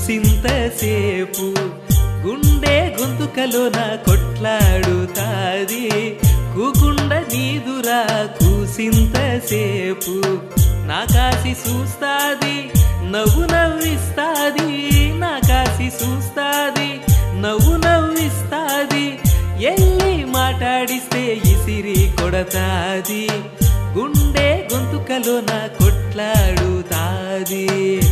కూసింతసేపు గుండె గొంతుకలోన కొట్లాడుతాది కూకుండ నీదురా కూసింతసేపు నా కాసి చూస్తాది నవ్వు నవ్విస్తాది నా కాసి చూస్తాది నవ్వు నవ్విస్తాది ఎల్లి మాట్లాడిస్తే ఇసిరి కొడతాది గుండె గొంతుకలోన కొట్లాడుతాది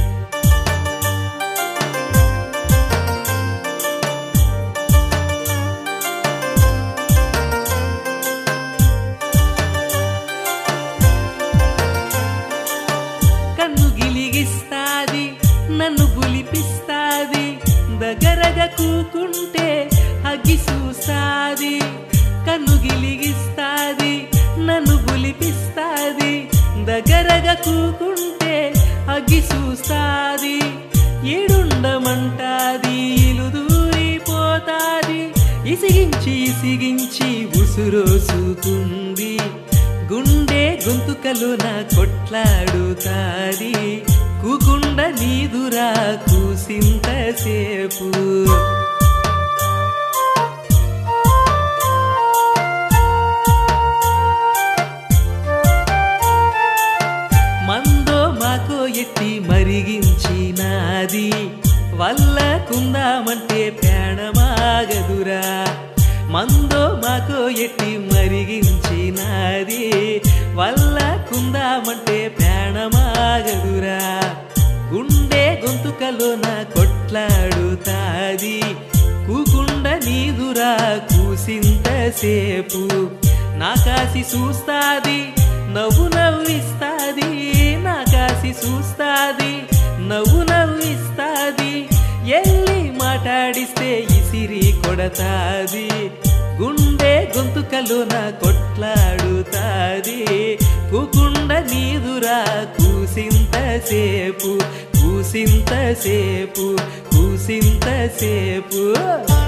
కన్ను గిలిగిస్తాది నన్ను గులిపిస్తాది దగ్గరగా కూకుంటే అగ్గి చూస్తాది కన్ను గిలిగిస్తాది నన్ను గులిపిస్తాది దగ్గరగా కూకుంటే అగ్గి చూస్తాది ఏడుండమంటాది ఇలు దూరిపోతాది ఇసిగించి ఇసిగించి ఉసురోసుకుంది గుండె గొంతుకలోన కొట్లాడుతాది కూకుండ నీదురా కూసింతసేపు మందో మాకో ఎట్టి మరిగించినాది వల్ల కుందామంటే ప్రాణమాగదురా మందో మాకో ఎట్టి మరిగించినాది వల్ల కుందామంటే ప్రాణమాగదురా గుండె గొంతుకలోన కొట్లాడుతాది కూకుండ నీదురా కూసింతసేపు నా కాసి చూస్తాది నవ్వు నవ్విస్తాది నా కాసి చూస్తాది నవ్వు నవ్విస్తాది ఎల్లి మాట్లాడిస్తే ఇసిరి కొడతాది గుండె గొంతుకలోన కొట్లాడుతాది కూకుండ నీదురా కూసింతసేపు కూసింతసేపు కూసింతసేపు